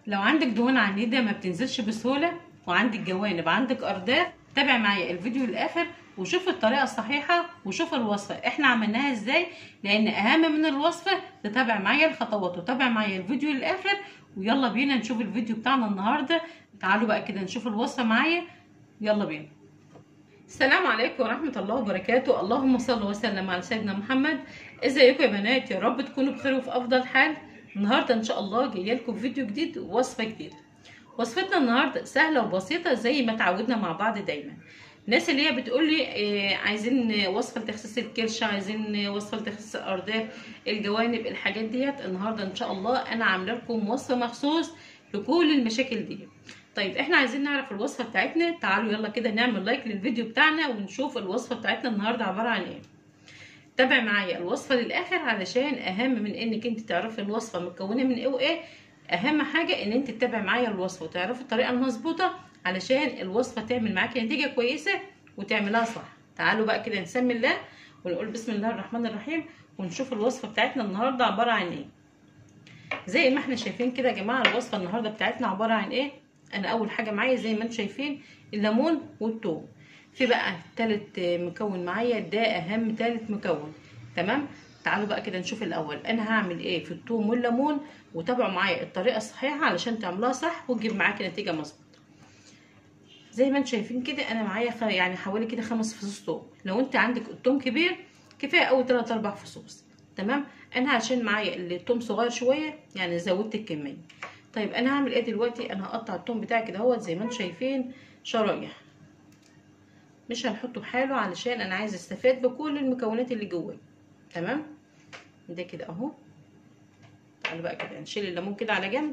لو عندك دهون عنيدة ما بتنزلش بسهولة وعندك جوانب عندك أرداف تابع معايا الفيديو للآخر وشوف الطريقة الصحيحة وشوف الوصفة احنا عملناها ازاي لان اهم من الوصفة تتابع معايا الخطوات وتابع معايا الفيديو للآخر ويلا بينا نشوف الفيديو بتاعنا النهاردة تعالوا بقى كده نشوف الوصفة معايا يلا بينا السلام عليكم ورحمة الله وبركاته اللهم صل وسلم على سيدنا محمد ازيكم يا بنات يا رب تكونوا بخير وفي افضل حال النهارده ان شاء الله جايه لكم فيديو جديد ووصفه جديده وصفتنا النهارده سهله وبسيطه زي ما تعودنا مع بعض دايما الناس اللي هي بتقول لي آه عايزين وصفه لتخسيس الكرش عايزين وصفه لتخسيس الارداف الجوانب الحاجات ديت النهارده ان شاء الله انا عامله لكم وصفه مخصوص لكل المشاكل دي طيب احنا عايزين نعرف الوصفه بتاعتنا تعالوا يلا كده نعمل لايك للفيديو بتاعنا ونشوف الوصفه بتاعتنا النهارده عباره عن ايه تابع معايا الوصفه للاخر علشان اهم من انك انت تعرفي الوصفه متكونه من ايه وايه اهم حاجه ان انت تتابع معايا الوصفه وتعرفي الطريقه المظبوطه علشان الوصفه تعمل معاكي نتيجه كويسه وتعملها صح تعالوا بقى كده نسمي الله ونقول بسم الله الرحمن الرحيم ونشوف الوصفه بتاعتنا النهارده عباره عن ايه زي ما احنا شايفين كده يا جماعه الوصفه النهارده بتاعتنا عباره عن ايه انا اول حاجه معايا زي ما انتم شايفين الليمون والثوم في بقى تالت مكون معايا ده اهم تالت مكون تمام تعالوا بقى كده نشوف الاول انا هعمل ايه في الثوم والليمون وتابعوا معايا الطريقه الصحيحه علشان تعملوها صح وتجيب معاكي نتيجه مظبوطه زي ما انتم شايفين كده انا معايا خ... يعني حوالي كده خمس فصوص ثوم لو انت عندك الثوم كبير كفايه اول 3 4 فصوص تمام انا عشان معايا الثوم صغير شويه يعني زودت الكميه طيب انا هعمل ايه دلوقتي انا هقطع الثوم بتاعي كده اهوت زي ما انتم شايفين شرايح مش هنحطه بحاله علشان انا عايزه استفاد بكل المكونات اللي جواه تمام ده كده اهو تعالوا بقى كده نشيل الليمون كده على جنب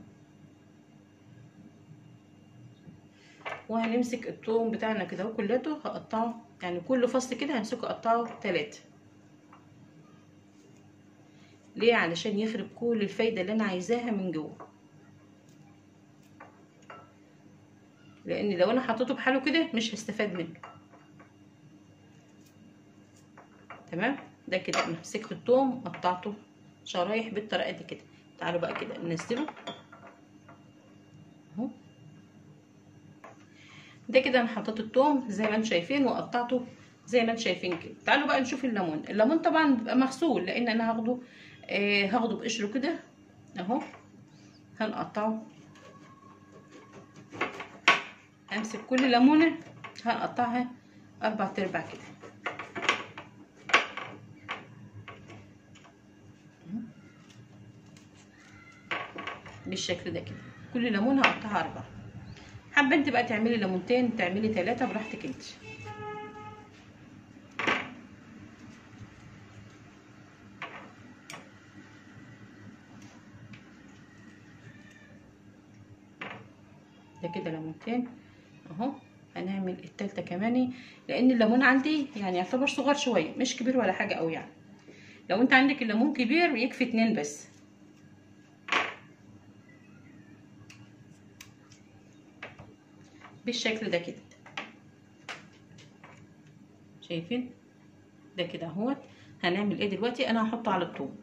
وهنمسك الثوم بتاعنا كده اهو كلته هقطعه يعني كل فصل كده همسكه اقطعه تلاتة ليه علشان يخرب كل الفايده اللي انا عايزاها من جوه لان لو انا حطيته بحاله كده مش هستفاد منه تمام ده كده انا مسكت الثوم قطعته شرايح بالطريقه دي كده تعالوا بقى كده ننزله اهو ده كده انا حطيت الثوم زي ما انتم شايفين وقطعته زي ما انتم شايفين كده تعالوا بقى نشوف الليمون الليمون طبعا بيبقى مغسول لان انا هاخده آه هاخده بقشره كده اهو هنقطعه امسك كل ليمونه هنقطعها اربع ارباع كده بالشكل ده كده كل ليمونه هقطعها اربع حابه انت بقى تعملي ليمونتين تعملي ثلاثه براحتك انت ده كده ليمونتين اهو هنعمل التالتة كمان لان الليمون عندي يعني يعتبر صغير شويه مش كبير ولا حاجه قوي يعني لو انت عندك الليمون كبير يكفي اتنين بس بالشكل ده كده شايفين ده كده اهوت هنعمل ايه دلوقتي انا هحطه على الثوم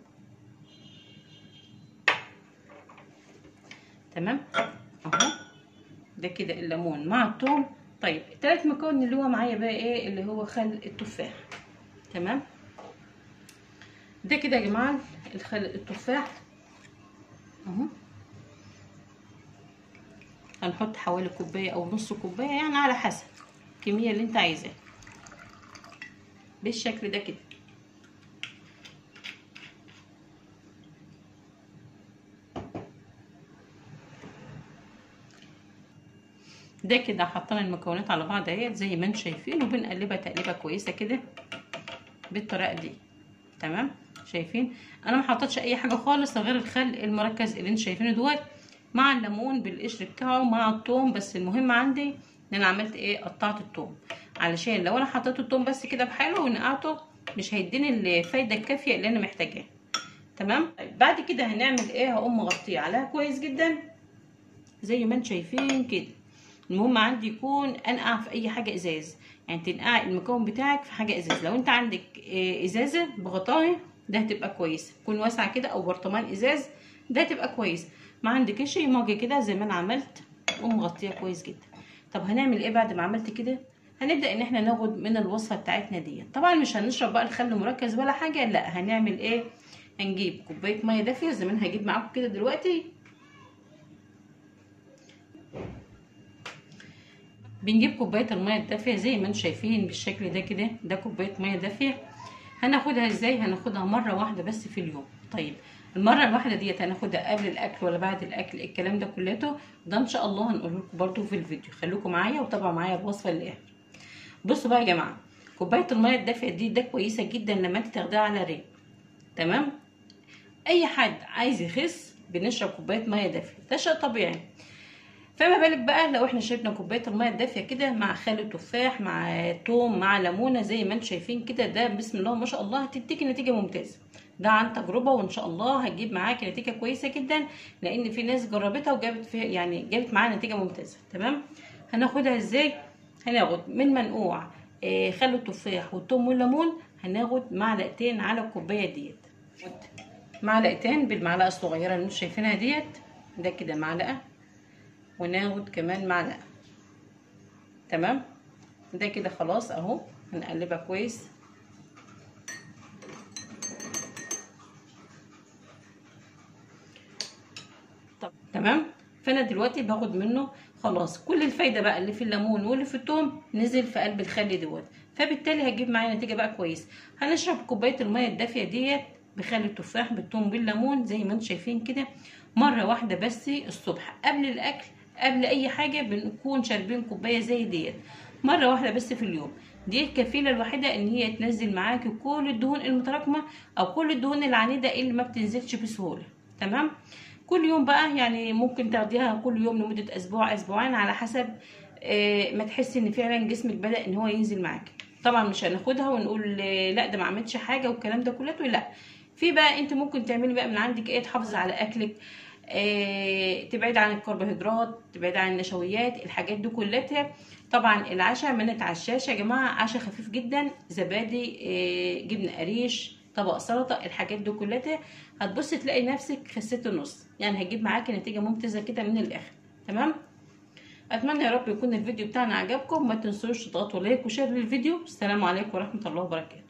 تمام اهو ده كده الليمون مع الثوم طيب التالت مكون اللي هو معايا بقى ايه اللي هو خل التفاح تمام ده كده يا جماعه الخل التفاح اهو هنحط حوالي كوبايه او نص كوبايه يعني على حسب الكميه اللي انت عايزاها بالشكل ده كده ده كده حطينا المكونات على بعض اهي زي ما انتم شايفين وبنقلبها تقليبه كويسه كده بالطريقه دي تمام شايفين انا ما حطيتش اي حاجه خالص غير الخل المركز اللي انتم شايفينه دوت مع الليمون بالقشر بتاعه مع الثوم بس المهم عندي ان انا عملت ايه قطعت الثوم علشان لو انا حطيت الثوم بس كده بحاله ونقعته مش هيديني الفايده الكافيه اللي انا محتاجاها تمام بعد كده هنعمل ايه هقوم مغطيه عليها كويس جدا زي ما انتم شايفين كده المهم عندي يكون انقع في اي حاجه ازاز يعني تنقع المكون بتاعك في حاجه ازاز لو انت عندك ازازه بغطاها ده هتبقى كويسه تكون واسعه كده او برطمان ازاز ده هتبقى كويس ما عندكش مج كده زي ما انا عملت ومغطيه كويس جدا طب هنعمل ايه بعد ما عملت كده هنبدا ان احنا ناخد من الوصفه بتاعتنا دي طبعا مش هنشرب بقى الخل مركز ولا حاجه لا هنعمل ايه هنجيب كوبايه ميه دافيه زي ما انا هجيب معاكم كده دلوقتي بنجيب كوبايه الميه الدافيه زي ما انتم شايفين بالشكل ده كده ده كوبايه ميه دافيه هناخدها ازاي هناخدها مره واحده بس في اليوم طيب المره الواحده ديت هناخدها قبل الاكل ولا بعد الاكل الكلام ده كلته ده ان شاء الله هنقول لكم برده في الفيديو خليكم معايا وتابعوا معايا الوصفه للاخر بصوا بقى يا جماعه كوبايه الميه الدافيه دي ده كويسه جدا لما انت تاخديها على ريق تمام اي حد عايز يخس بنشرب كوبايه ميه دافيه ده شيء طبيعي فما بالك بقى لو احنا شربنا كوبايه الميه الدافيه كده مع خل تفاح مع توم مع ليمونه زي ما انتم شايفين كده ده بسم الله ما شاء الله هتديكي نتيجه ممتازه ده عن تجربه وان شاء الله هتجيب معاكي نتيجه كويسه جدا لان في ناس جربتها وجابت في يعني جابت معاها نتيجه ممتازه تمام هناخدها ازاي هناخد من منقوع آه خل التفاح والثوم والليمون هناخد معلقتين على الكوبايه ديت معلقتين بالمعلقه الصغيره اللي انتم شايفينها ديت ده كده معلقه وناخد كمان معلقه تمام ده كده خلاص اهو هنقلبها كويس طب تمام فانا دلوقتي باخد منه خلاص كل الفايده بقى اللي في الليمون واللي في الثوم نزل في قلب الخل دوت فبالتالي هجيب معايا نتيجه بقى كويس هنشرب كوبايه الميه الدافيه ديت بخل التفاح بالثوم بالليمون زي ما انتم شايفين كده مره واحده بس الصبح قبل الاكل قبل اي حاجه بنكون شاربين كوبايه زي ديت مره واحده بس في اليوم دي الكفيله الوحيده ان هي تنزل معاكي كل الدهون المتراكمه او كل الدهون العنيده اللي ما بتنزلش بسهوله تمام كل يوم بقى يعني ممكن تاخديها كل يوم لمده اسبوع اسبوعين على حسب آه ما تحسي ان فعلا جسمك بدا ان هو ينزل معاكي طبعا مش هناخدها ونقول لا ده ما عملتش حاجه والكلام ده كله لا في بقى انت ممكن تعملي بقى من عندك ايه تحافظي على اكلك آه تبعد عن الكربوهيدرات تبعد عن النشويات الحاجات دي كلها طبعا العشاء ما نتعشاش يا جماعه عشاء خفيف جدا زبادي آه جبنه قريش طبق سلطه الحاجات دي كلها هتبصي تلاقي نفسك خسيتي نص يعني هتجيب معاكي نتيجه ممتازه كده من الاخر تمام اتمنى يا رب يكون الفيديو بتاعنا عجبكم ما تنسوش تضغطوا لايك وشير للفيديو السلام عليكم ورحمه الله وبركاته